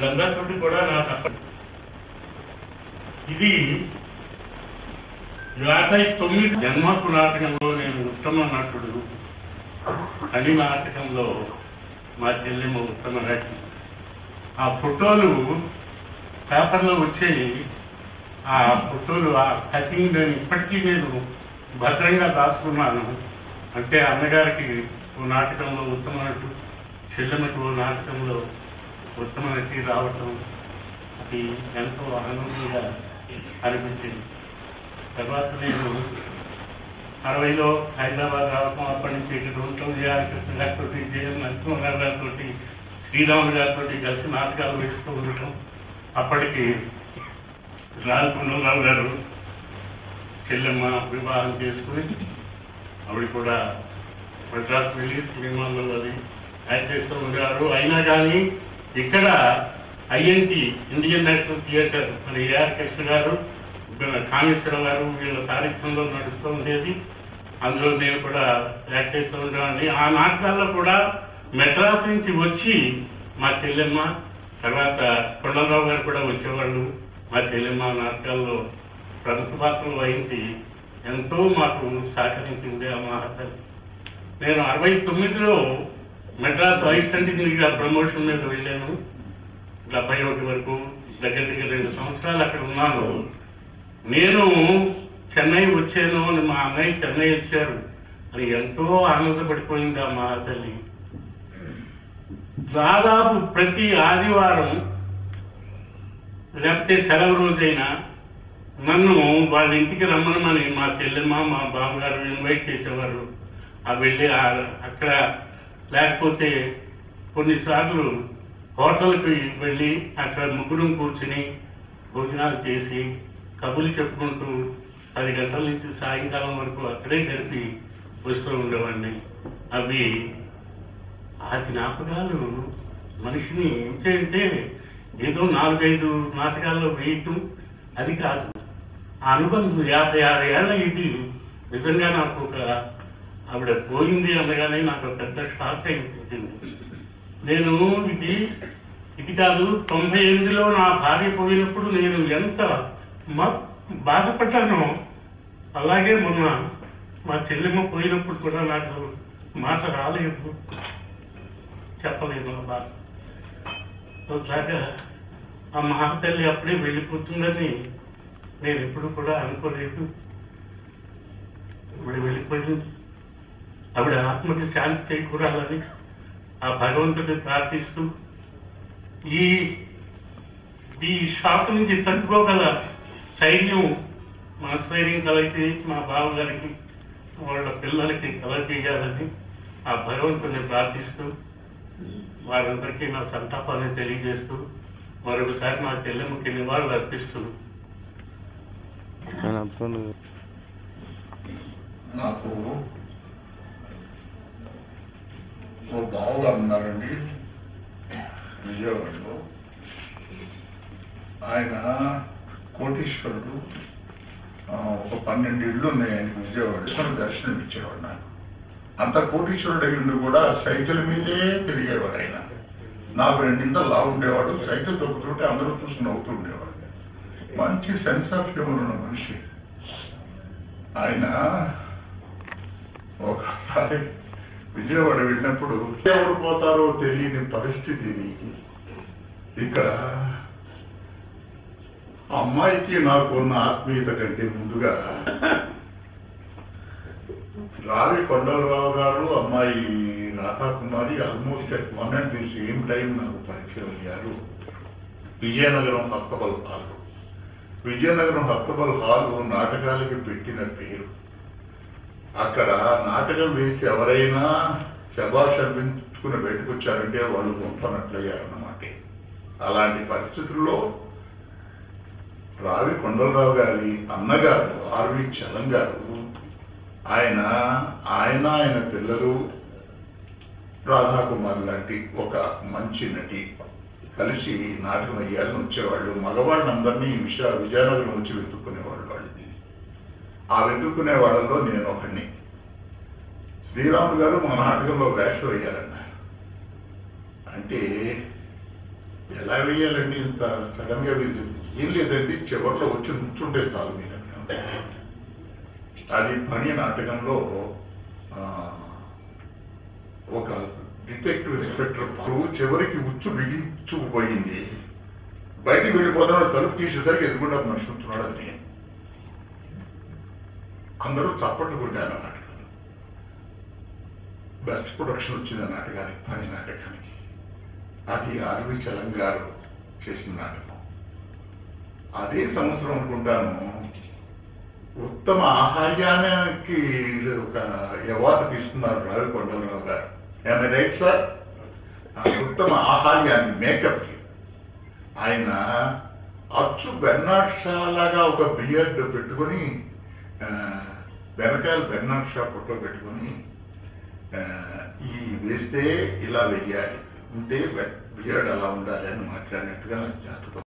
వీళ్ళందరితోటి కూడా నాకు అప్ప- ఇది యాభై తొమ్మిది జన్మకు నాటకంలో నేను ఉత్తమ నటుడు అని నాటకంలో మా చెల్లెమ్మ ఉత్తమ నటి ఆ ఫోటోలు పేపర్లో వచ్చేవి ఆ ఫోటోలు ఆ కటింగ్ నేను ఇప్పటికీ నేను భద్రంగా దాచుకున్నాను అంటే అన్నగారికి ఓ నాటకంలో ఉత్తమ నటు చెల్లెమ్మకి ఓ నాటకంలో ఉత్తమ నటి రావటం అది ఎంతో ఆనందంగా అనిపించింది తర్వాత నేను అరవైలో హైదరాబాద్ రావటం అప్పటి నుంచి ఇక్కడ ఉండటం జేఆర్ కృష్ణ గారితో జేఎన్ నరసింహరావు గారితో శ్రీరాములు గారితో కలిసి నాటకాలు వేస్తూ ఉండటం అప్పటికి రాజకుండరావు గారు చెల్లెమ్మ వివాహం చేసుకుని ఆవిడ కూడా మద్రాసు వెళ్ళి సినిమాల్లో అది యాక్ట్ చేస్తూ ఉండేవారు అయినా కానీ ఇక్కడ ఐఎన్టి ఇండియన్ నేషనల్ థియేటర్ మన ఏఆర్ కృష్ణ గారు వీళ్ళ కామేశ్వరరావు గారు వీళ్ళ సారథ్యంలో నడుస్తూ ఉండేది అందులో నేను కూడా యాక్ట్ చేస్తూ ఉండేవాడిని ఆ నాటకాల్లో కూడా మెడ్రాస్ నుంచి వచ్చి మా చెల్లెమ్మ తర్వాత కొండలరావు గారు కూడా వచ్చేవాళ్ళు మా చెల్లెమ్మ నాటకాల్లో ప్రముఖ పాత్రలు వహించి ఎంతో మాకు సహకరించింది ఆ మహాతల్లి నేను అరవై తొమ్మిదిలో మెడ్రాస్ వైస్టెంటింగ్గా ప్రమోషన్ మీద వెళ్ళాను డెబ్బై ఒకటి వరకు దగ్గర దగ్గర రెండు సంవత్సరాలు అక్కడ ఉన్నాను నేను చెన్నై వచ్చాను అని మా అన్నయ్య చెన్నై వచ్చారు అని ఎంతో ఆనందపడిపోయింది ఆ మా తల్లి దాదాపు ప్రతి ఆదివారం లేకపోతే సెలవు రోజైనా నన్ను వాళ్ళ ఇంటికి రమ్మనమని మా చెల్లెమ్మ మా బావగారు ఇన్వైట్ చేసేవారు ఆ వెళ్ళి ఆ- అక్కడ లేకపోతే కొన్నిసార్లు హోటల్కి వెళ్ళి అక్కడ ముగ్గురం కూర్చుని భోజనాలు చేసి కబుర్లు చెప్పుకుంటూ పది గంటల నుంచి సాయంకాలం వరకు అక్కడే గడిపి వస్తూ ఉండేవాడిని అవి ఆ జ్ఞాపకాలు మనిషిని ఏం చేయంటే ఏదో నాలుగైదు నాటకాల్లో వేయటం అది కాదు ఆ అనుబంధం యాభై ఆరు ఏళ్ళ ఇది నిజంగా నాకు ఒక ఆవిడ పోయింది అనగానే నాకు ఒక పెద్ద షాక్ అనిపించింది నేను ఇది ఇది కాదు తొంభై ఎనిమిదిలో నా భార్య పోయినప్పుడు నేను ఎంత మ- బాధపడ్డానో అలాగే మొన్న మా చెల్లెమ్మ పోయినప్పుడు కూడా నాకు మాట రాలేదు చెప్పలేను ఆ బాధ ఒకసారి ఆ మహాతల్లి అప్పుడే వెళ్ళిపోతుందని నేను ఎప్పుడు కూడా అనుకోలేదు ఆవిడ వెళ్ళిపోయింది ఆవిడ ఆత్మకి శాంతి చేకూరాలని ఆ భగవంతుడిని ప్రార్థిస్తూ ఈ ఈ షాక్ నుంచి తట్టుకోగల ధైర్యం మన స్థైర్యం కలిగి మా బావగారికి వాళ్ళ పిల్లలకి కలగజేయాలని ఆ భగవంతుని ప్రార్థిస్తూ వారందరికీ నా సంతాపాన్ని తెలియజేస్తూ మరొకసారి మా చెల్లెమ్మకి నివాళులు అర్పిస్తూ ఆయన అప్పుడు నాకు ఓ బావగారు ఉన్నారండి విజయవాడలో ఆయన కోటీశ్వరుడు ఆ, ఒక పన్నెండు ఇళ్ళు ఉన్నాయి ఆయనకి విజయవాడ ఈశ్వరుడు దర్శనం ఇచ్చేవాడు నాకు అంత కోటీశ్వరుడు అయ్యిండు కూడా సైకిల్ మీదే తిరిగేవాడు ఆయన నాకు రెండింత లావు ఉండేవాడు సైకిల్ తొక్కుతుంటే అందరూ చూసి నవ్వుతూ ఉండేవాడు మంచి సెన్స్ ఆఫ్ హ్యూమర్ ఉన్న మనిషి ఆయన ఒకసారి విజయవాడ వెళ్ళినప్పుడు ఎవరు పోతారో తెలియని పరిస్థితి ఇది ఇక్కడ ఆ అమ్మాయికి నాకు ఉన్న ఆత్మీయత కంటే ముందుగా రావి కొండలరావు గారు అమ్మాయి Radha Kumari almost at one and the same time నాకు పరిచయం అయ్యారు విజయనగరం హస్తబల్ హాల్ విజయనగరం హస్తబల్ హాల్ నాటకాలకి పెట్టిన పేరు అక్కడ నాటకం వేసి ఎవరైనా శబాష్ అనిపించుకుని బయటకు వచ్చారంటే వాళ్ళు గొప్పనట్లయ్యారన్నమాట అలాంటి పరిస్థితుల్లో రావి కొండలరావు గారి అన్నగారు ఆర్వి చలం గారు ఆయన ఆయన ఆయన పిల్లలు రాధాకుమార్ లాంటి ఒక మంచి నటి కలిసి నాటకం వేయాలని వచ్చేవాళ్ళు మగవాళ్ళందరినీ విష విజయనగరం వచ్చి వెతుక్కునేవాళ్ళు వాళ్ళది ఆ వెతుక్కునే వాళ్ళలో నేను ఒకడిని శ్రీరాములు గారు మా నాటకంలో వేషం వేయాలన్నారు అంటే ఎలా వేయాలండి ఇంత సడన్ గా మీరు చెప్తే ఏం లేదండి చివరిలో వచ్చి నుంచుంటే చాలు మీరు అన్నాను. అది పని నాటకంలో ఆ, ఒక డిటెక్టివ్ ఇన్స్పెక్టర్ పాలు చివరికి ఉచ్చు బిగించుకుపోయింది బయటికి వెళ్ళిపోతాడు తలుపు తీసేసరికి ఎదుగుండా ఒక మనిషి ఉంటున్నాడు అది నేను అందరూ చప్పట్లు కొట్టారు ఆ నాటకంలో బెస్ట్ ప్రొడక్షన్ వచ్చింది ఆ నాటకానికి పని నాటకానికి అది ఆర్వి చలం గారు చేసిన నాటకం అదే సంవత్సరం అనుకుంటాను ఉత్తమ ఆహార్యానికి ఒక అవార్డు తీసుకున్నారు రావి కొండలరావు గారు ఏమైనా రైట్ సార్ ఆ ఉత్తమ ఆహార్యానికి మేకప్కి ఆయన అచ్చు బెర్నాడ్ షా లాగా ఒక బియర్డ్ పెట్టుకొని ఆ, వెనకాల బెర్నాడ్ షా ఫోటో పెట్టుకొని ఆ, ఈ వేస్తే ఇలా వెయ్యాలి ఉంటే బియర్డ్ అలా ఉండాలి అని మాట్లాడినట్టుగా నాకు జ్ఞాపకం